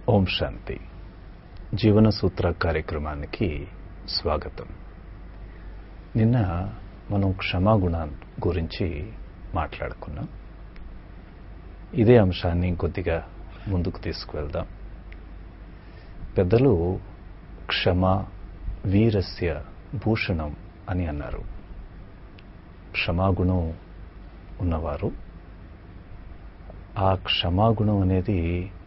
ఓం శాంతి జీవన సూత్ర కార్యక్రమానికి స్వాగతం నిన్న మనం క్షమాగుణం గురించి మాట్లాడుకున్నాం ఇదే అంశాన్ని కొద్దిగా ముందుకు తీసుకువెళ్దాం పెద్దలు క్షమ వీరస్య భూషణం అని అన్నారు క్షమాగుణం ఉన్నవారు ఆ క్షమాగుణం అనేది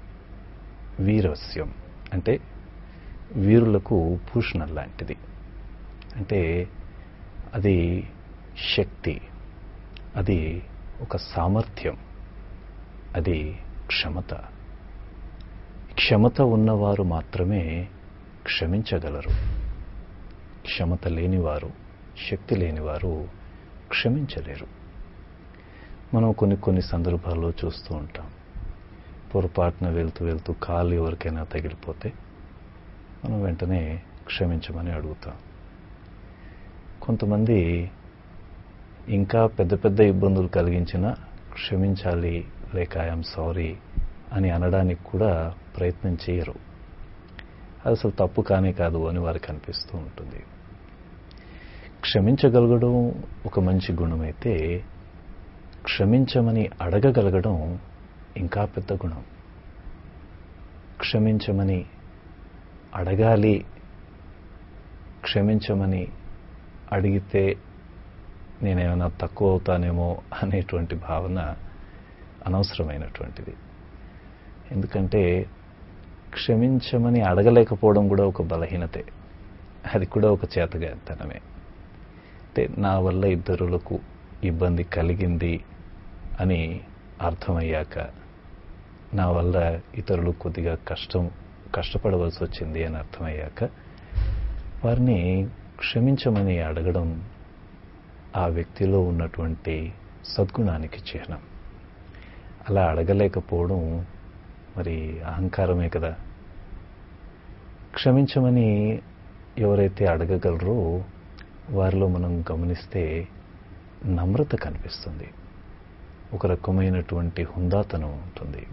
వీరస్యం అంటే వీరులకు భూషణం లాంటిది అంటే అది శక్తి అది ఒక సామర్థ్యం అది క్షమత క్షమత ఉన్నవారు మాత్రమే క్షమించగలరు క్షమత లేనివారు శక్తి లేనివారు క్షమించలేరు మనం కొన్ని కొన్ని సందర్భాల్లో చూస్తూ ఉంటాం పొరపాటున వెళ్తూ వెళ్తూ కాలు ఎవరికైనా తగిలిపోతే మనం వెంటనే క్షమించమని అడుగుతాం కొంతమంది ఇంకా పెద్ద పెద్ద ఇబ్బందులు కలిగించిన క్షమించాలి లేక ఐఎమ్ సారీ అని అనడానికి కూడా ప్రయత్నం చేయరు అది అసలు తప్పు కానే కాదు అని వారికి అనిపిస్తూ ఉంటుంది క్షమించగలగడం ఒక మంచి గుణమైతే క్షమించమని అడగగలగడం ఇంకా పెద్ద గుణం క్షమించమని అడగాలి క్షమించమని అడిగితే నేనేమైనా తక్కువ అవుతానేమో అనేటువంటి భావన అనవసరమైనటువంటిది ఎందుకంటే క్షమించమని అడగలేకపోవడం కూడా ఒక బలహీనతే అది కూడా ఒక చేతగాతనమే అంటే నా వల్ల ఇద్దరులకు ఇబ్బంది కలిగింది అని అర్థమయ్యాక నా వల్ల ఇతరులు కొద్దిగా కష్టం కష్టపడవలసి వచ్చింది అని అర్థమయ్యాక వారిని క్షమించమని అడగడం ఆ వ్యక్తిలో ఉన్నటువంటి సద్గుణానికి చిహ్నం అలా అడగలేకపోవడం మరి అహంకారమే కదా క్షమించమని ఎవరైతే అడగగలరో వారిలో మనం గమనిస్తే నమ్రత కనిపిస్తుంది ఒక రకమైనటువంటి హుందాతనం ఉంటుంది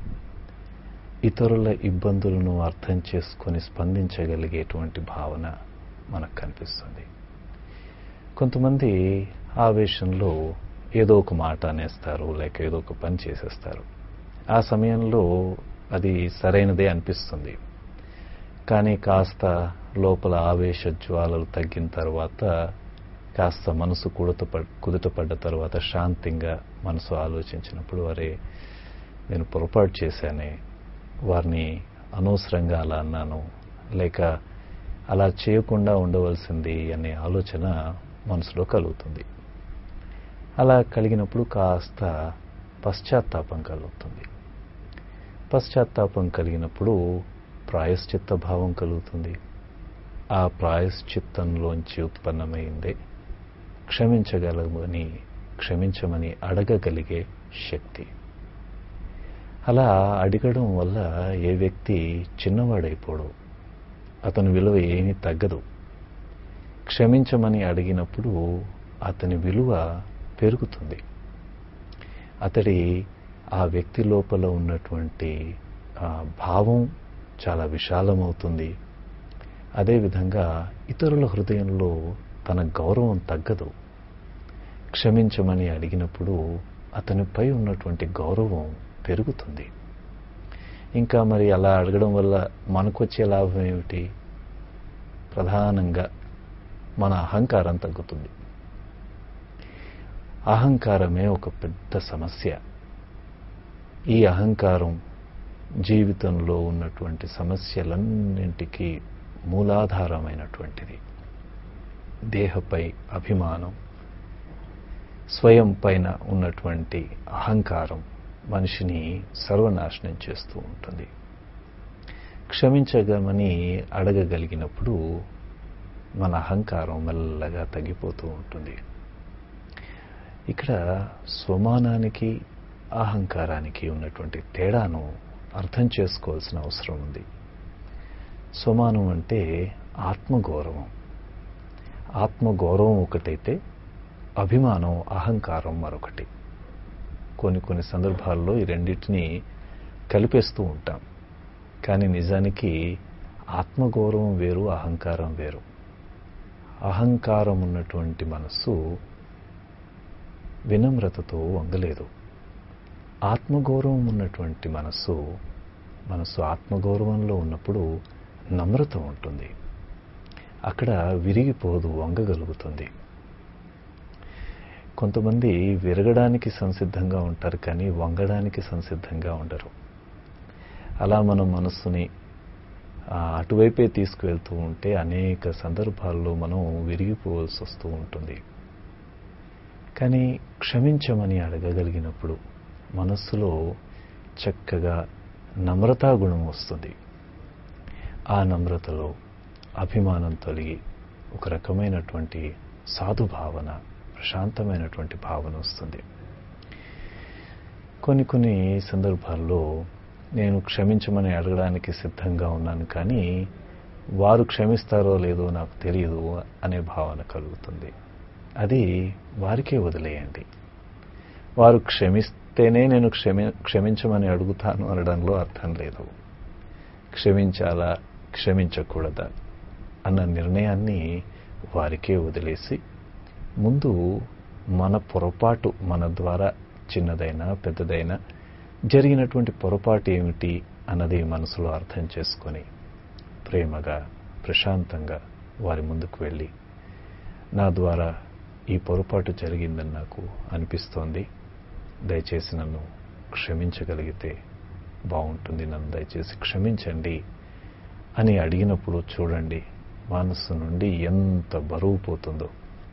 ఇతరుల ఇబ్బందులను అర్థం చేసుకొని స్పందించగలిగేటువంటి భావన మనకు కనిపిస్తుంది కొంతమంది ఆవేశంలో ఏదో ఒక మాట అనేస్తారు లేక ఏదో ఒక పని చేసేస్తారు ఆ సమయంలో అది సరైనదే అనిపిస్తుంది కానీ కాస్త లోపల ఆవేశ జ్వాలలు తగ్గిన తర్వాత కాస్త మనసు కుడత కుదుటపడ్డ తర్వాత శాంతంగా మనసు ఆలోచించినప్పుడు అరే నేను పొరపాటు చేశానే వారిని అనవసరంగా అలా అన్నాను లేక అలా చేయకుండా ఉండవలసింది అనే ఆలోచన మనసులో కలుగుతుంది అలా కలిగినప్పుడు కాస్త పశ్చాత్తాపం కలుగుతుంది పశ్చాత్తాపం కలిగినప్పుడు ప్రాయశ్చిత్త భావం కలుగుతుంది ఆ ప్రాయశ్చిత్తంలోంచి ఉత్పన్నమైందే క్షమించగలమని క్షమించమని అడగగలిగే శక్తి అలా అడగడం వల్ల ఏ వ్యక్తి చిన్నవాడైపోడు అతని విలువ ఏమీ తగ్గదు క్షమించమని అడిగినప్పుడు అతని విలువ పెరుగుతుంది అతడి ఆ వ్యక్తి లోపల ఉన్నటువంటి భావం చాలా విశాలమవుతుంది అదేవిధంగా ఇతరుల హృదయంలో తన గౌరవం తగ్గదు క్షమించమని అడిగినప్పుడు అతనిపై ఉన్నటువంటి గౌరవం పెరుగుతుంది ఇంకా మరి అలా అడగడం వల్ల మనకొచ్చే లాభం ఏమిటి ప్రధానంగా మన అహంకారం తగ్గుతుంది అహంకారమే ఒక పెద్ద సమస్య ఈ అహంకారం జీవితంలో ఉన్నటువంటి సమస్యలన్నింటికీ మూలాధారమైనటువంటిది దేహపై అభిమానం స్వయం పైన ఉన్నటువంటి అహంకారం మనిషిని సర్వనాశనం చేస్తూ ఉంటుంది క్షమించగమని అడగగలిగినప్పుడు మన అహంకారం మెల్లగా తగ్గిపోతూ ఉంటుంది ఇక్కడ స్వమానానికి అహంకారానికి ఉన్నటువంటి తేడాను అర్థం చేసుకోవాల్సిన అవసరం ఉంది స్వమానం అంటే ఆత్మగౌరవం ఆత్మగౌరవం ఒకటైతే అభిమానం అహంకారం మరొకటి కొన్ని కొన్ని సందర్భాల్లో ఈ రెండింటిని కలిపేస్తూ ఉంటాం కానీ నిజానికి ఆత్మగౌరవం వేరు అహంకారం వేరు అహంకారం ఉన్నటువంటి మనస్సు వినమ్రతతో వంగలేదు ఆత్మగౌరవం ఉన్నటువంటి మనస్సు మనస్సు ఆత్మగౌరవంలో ఉన్నప్పుడు నమ్రత ఉంటుంది అక్కడ విరిగిపోదు వంగగలుగుతుంది కొంతమంది విరగడానికి సంసిద్ధంగా ఉంటారు కానీ వంగడానికి సంసిద్ధంగా ఉండరు అలా మనం మనస్సుని అటువైపే తీసుకువెళ్తూ ఉంటే అనేక సందర్భాల్లో మనం విరిగిపోవాల్సి వస్తూ ఉంటుంది కానీ క్షమించమని అడగగలిగినప్పుడు మనస్సులో చక్కగా నమ్రతా గుణం వస్తుంది ఆ నమ్రతలో అభిమానం తొలగి ఒక రకమైనటువంటి సాధు భావన ప్రశాంతమైనటువంటి భావన వస్తుంది కొన్ని కొన్ని సందర్భాల్లో నేను క్షమించమని అడగడానికి సిద్ధంగా ఉన్నాను కానీ వారు క్షమిస్తారో లేదో నాకు తెలియదు అనే భావన కలుగుతుంది అది వారికే వదిలేయండి వారు క్షమిస్తేనే నేను క్షమి క్షమించమని అడుగుతాను అనడంలో అర్థం లేదు క్షమించాలా క్షమించకూడదా అన్న నిర్ణయాన్ని వారికే వదిలేసి ముందు మన పొరపాటు మన ద్వారా చిన్నదైనా పెద్దదైనా జరిగినటువంటి పొరపాటు ఏమిటి అన్నది మనసులో అర్థం చేసుకొని ప్రేమగా ప్రశాంతంగా వారి ముందుకు వెళ్ళి నా ద్వారా ఈ పొరపాటు జరిగిందని నాకు అనిపిస్తోంది దయచేసి నన్ను క్షమించగలిగితే బాగుంటుంది నన్ను దయచేసి క్షమించండి అని అడిగినప్పుడు చూడండి మనస్సు నుండి ఎంత బరువు పోతుందో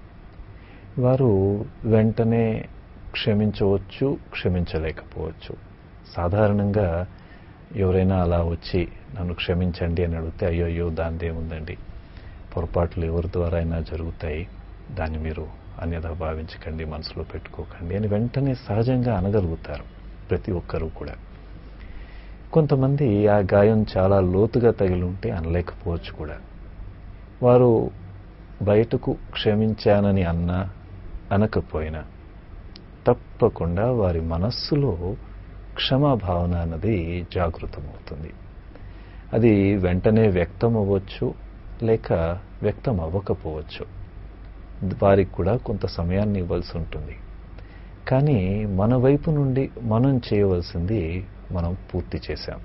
వారు వెంటనే క్షమించవచ్చు క్షమించలేకపోవచ్చు సాధారణంగా ఎవరైనా అలా వచ్చి నన్ను క్షమించండి అని అడిగితే అయ్యో అయ్యో దానిదేముందండి పొరపాట్లు ఎవరి ద్వారా అయినా జరుగుతాయి దాన్ని మీరు అన్యథా భావించకండి మనసులో పెట్టుకోకండి అని వెంటనే సహజంగా అనగలుగుతారు ప్రతి ఒక్కరూ కూడా కొంతమంది ఆ గాయం చాలా లోతుగా తగిలి ఉంటే అనలేకపోవచ్చు కూడా వారు బయటకు క్షమించానని అన్నా అనకపోయినా తప్పకుండా వారి మనస్సులో క్షమాభావన అన్నది జాగృతమవుతుంది అది వెంటనే వ్యక్తం అవ్వచ్చు లేక వ్యక్తం అవ్వకపోవచ్చు వారికి కూడా కొంత సమయాన్ని ఇవ్వాల్సి ఉంటుంది కానీ మన వైపు నుండి మనం చేయవలసింది మనం పూర్తి చేశాం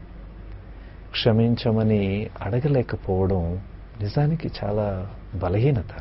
క్షమించమని అడగలేకపోవడం నిజానికి చాలా బలహీనత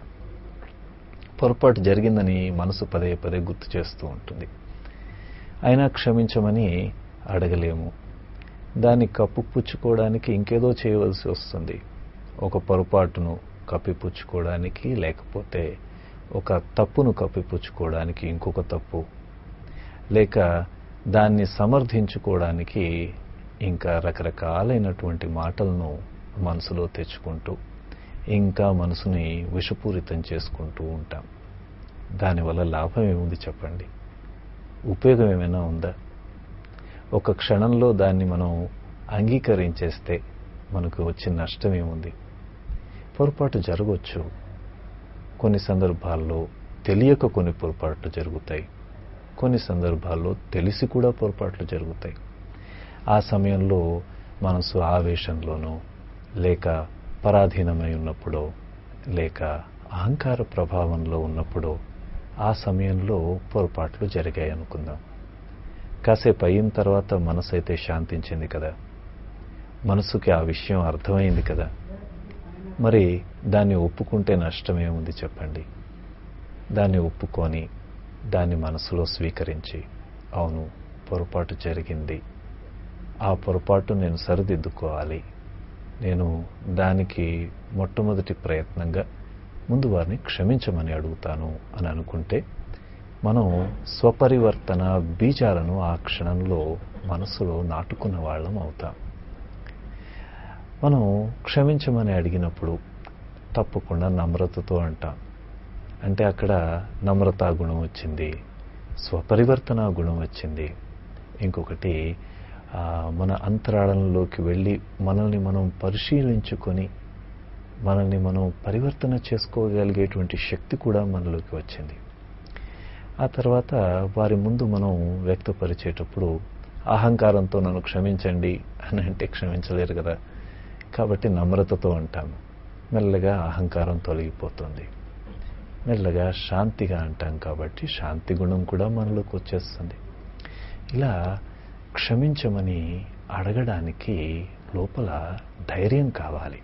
పొరపాటు జరిగిందని మనసు పదే పదే గుర్తు చేస్తూ ఉంటుంది అయినా క్షమించమని అడగలేము దాన్ని కప్పుపుచ్చుకోవడానికి ఇంకేదో చేయవలసి వస్తుంది ఒక పొరపాటును కప్పిపుచ్చుకోవడానికి లేకపోతే ఒక తప్పును కప్పిపుచ్చుకోవడానికి ఇంకొక తప్పు లేక దాన్ని సమర్థించుకోవడానికి ఇంకా రకరకాలైనటువంటి మాటలను మనసులో తెచ్చుకుంటూ ఇంకా మనసుని విషపూరితం చేసుకుంటూ ఉంటాం దానివల్ల లాభం ఏముంది చెప్పండి ఉపయోగం ఏమైనా ఉందా ఒక క్షణంలో దాన్ని మనం అంగీకరించేస్తే మనకు వచ్చిన నష్టం ఏముంది పొరపాటు జరగవచ్చు కొన్ని సందర్భాల్లో తెలియక కొన్ని పొరపాట్లు జరుగుతాయి కొన్ని సందర్భాల్లో తెలిసి కూడా పొరపాట్లు జరుగుతాయి ఆ సమయంలో మనసు ఆవేశంలోనో లేక పరాధీనమై ఉన్నప్పుడో లేక అహంకార ప్రభావంలో ఉన్నప్పుడో ఆ సమయంలో పొరపాట్లు జరిగాయి అనుకుందాం కాసేపు అయిన తర్వాత మనసు అయితే శాంతించింది కదా మనసుకి ఆ విషయం అర్థమైంది కదా మరి దాన్ని ఒప్పుకుంటే నష్టమేముంది చెప్పండి దాన్ని ఒప్పుకొని దాన్ని మనసులో స్వీకరించి అవును పొరపాటు జరిగింది ఆ పొరపాటు నేను సరిదిద్దుకోవాలి నేను దానికి మొట్టమొదటి ప్రయత్నంగా ముందు వారిని క్షమించమని అడుగుతాను అని అనుకుంటే మనం స్వపరివర్తన బీజాలను ఆ క్షణంలో మనసులో నాటుకున్న వాళ్ళం అవుతాం మనం క్షమించమని అడిగినప్పుడు తప్పకుండా నమ్రతతో అంటాం అంటే అక్కడ నమ్రతా గుణం వచ్చింది స్వపరివర్తన గుణం వచ్చింది ఇంకొకటి మన అంతరాళంలోకి వెళ్ళి మనల్ని మనం పరిశీలించుకొని మనల్ని మనం పరివర్తన చేసుకోగలిగేటువంటి శక్తి కూడా మనలోకి వచ్చింది ఆ తర్వాత వారి ముందు మనం వ్యక్తపరిచేటప్పుడు అహంకారంతో నన్ను క్షమించండి అని అంటే క్షమించలేరు కదా కాబట్టి నమ్రతతో అంటాము మెల్లగా అహంకారం తొలగిపోతుంది మెల్లగా శాంతిగా అంటాం కాబట్టి శాంతి గుణం కూడా మనలోకి వచ్చేస్తుంది ఇలా క్షమించమని అడగడానికి లోపల ధైర్యం కావాలి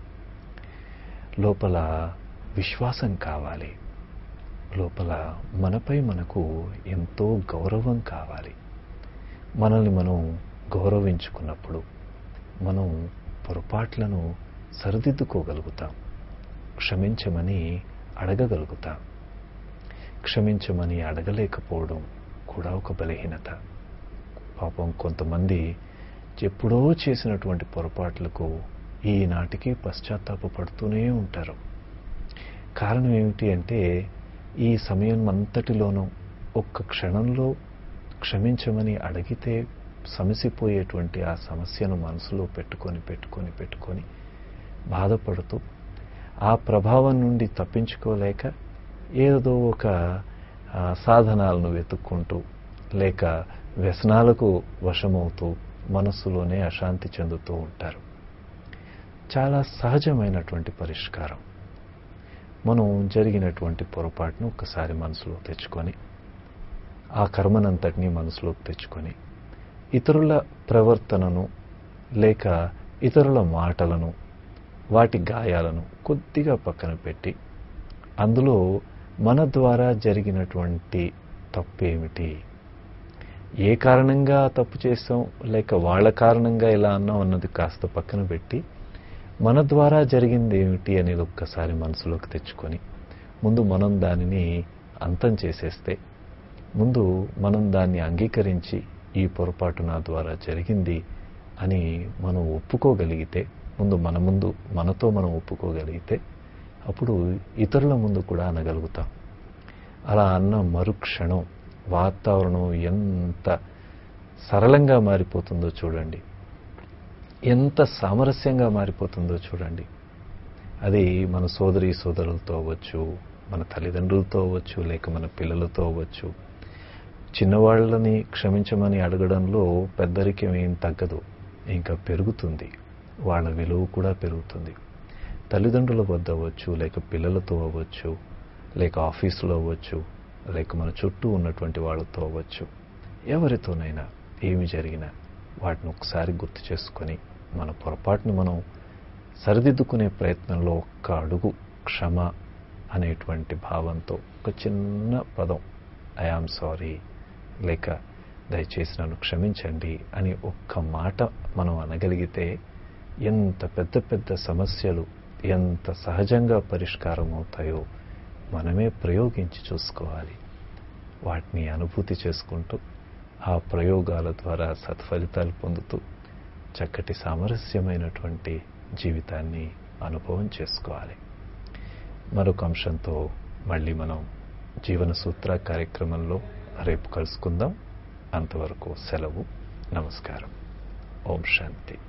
లోపల విశ్వాసం కావాలి లోపల మనపై మనకు ఎంతో గౌరవం కావాలి మనల్ని మనం గౌరవించుకున్నప్పుడు మనం పొరపాట్లను సరిదిద్దుకోగలుగుతాం క్షమించమని అడగగలుగుతాం క్షమించమని అడగలేకపోవడం కూడా ఒక బలహీనత పాపం కొంతమంది ఎప్పుడో చేసినటువంటి పొరపాట్లకు ఈనాటికి పశ్చాత్తాపడుతూనే ఉంటారు కారణం ఏమిటి అంటే ఈ సమయం అంతటిలోనూ ఒక్క క్షణంలో క్షమించమని అడిగితే సమసిపోయేటువంటి ఆ సమస్యను మనసులో పెట్టుకొని పెట్టుకొని పెట్టుకొని బాధపడుతూ ఆ ప్రభావం నుండి తప్పించుకోలేక ఏదో ఒక సాధనాలను వెతుక్కుంటూ లేక వ్యసనాలకు వశమవుతూ మనస్సులోనే అశాంతి చెందుతూ ఉంటారు చాలా సహజమైనటువంటి పరిష్కారం మనం జరిగినటువంటి పొరపాటును ఒకసారి మనసులో తెచ్చుకొని ఆ కర్మనంతటినీ మనసులోకి తెచ్చుకొని ఇతరుల ప్రవర్తనను లేక ఇతరుల మాటలను వాటి గాయాలను కొద్దిగా పక్కన పెట్టి అందులో మన ద్వారా జరిగినటువంటి తప్పు ఏమిటి ఏ కారణంగా తప్పు చేసాం లేక వాళ్ళ కారణంగా ఇలా అన్నాం అన్నది కాస్త పక్కన పెట్టి మన ద్వారా జరిగింది ఏమిటి అనేది ఒక్కసారి మనసులోకి తెచ్చుకొని ముందు మనం దానిని అంతం చేసేస్తే ముందు మనం దాన్ని అంగీకరించి ఈ పొరపాటు నా ద్వారా జరిగింది అని మనం ఒప్పుకోగలిగితే ముందు మన ముందు మనతో మనం ఒప్పుకోగలిగితే అప్పుడు ఇతరుల ముందు కూడా అనగలుగుతాం అలా అన్న మరుక్షణం వాతావరణం ఎంత సరళంగా మారిపోతుందో చూడండి ఎంత సామరస్యంగా మారిపోతుందో చూడండి అది మన సోదరి సోదరులతో అవ్వచ్చు మన తల్లిదండ్రులతో అవ్వచ్చు లేక మన పిల్లలతో అవ్వచ్చు చిన్నవాళ్ళని క్షమించమని అడగడంలో పెద్దరికం ఏం తగ్గదు ఇంకా పెరుగుతుంది వాళ్ళ విలువ కూడా పెరుగుతుంది తల్లిదండ్రుల వద్ద అవ్వచ్చు లేక పిల్లలతో అవ్వచ్చు లేక ఆఫీసులో అవ్వచ్చు లేక మన చుట్టూ ఉన్నటువంటి వాళ్ళతో అవ్వచ్చు ఎవరితోనైనా ఏమి జరిగినా వాటిని ఒకసారి గుర్తు చేసుకొని మన పొరపాటును మనం సరిదిద్దుకునే ప్రయత్నంలో ఒక్క అడుగు క్షమ అనేటువంటి భావంతో ఒక చిన్న పదం ఐఆమ్ సారీ లేక దయచేసి నన్ను క్షమించండి అని ఒక్క మాట మనం అనగలిగితే ఎంత పెద్ద పెద్ద సమస్యలు ఎంత సహజంగా పరిష్కారం అవుతాయో మనమే ప్రయోగించి చూసుకోవాలి వాటిని అనుభూతి చేసుకుంటూ ఆ ప్రయోగాల ద్వారా సత్ఫలితాలు పొందుతూ చక్కటి సామరస్యమైనటువంటి జీవితాన్ని అనుభవం చేసుకోవాలి మరొక అంశంతో మళ్ళీ మనం జీవన సూత్ర కార్యక్రమంలో రేపు కలుసుకుందాం అంతవరకు సెలవు నమస్కారం ఓం శాంతి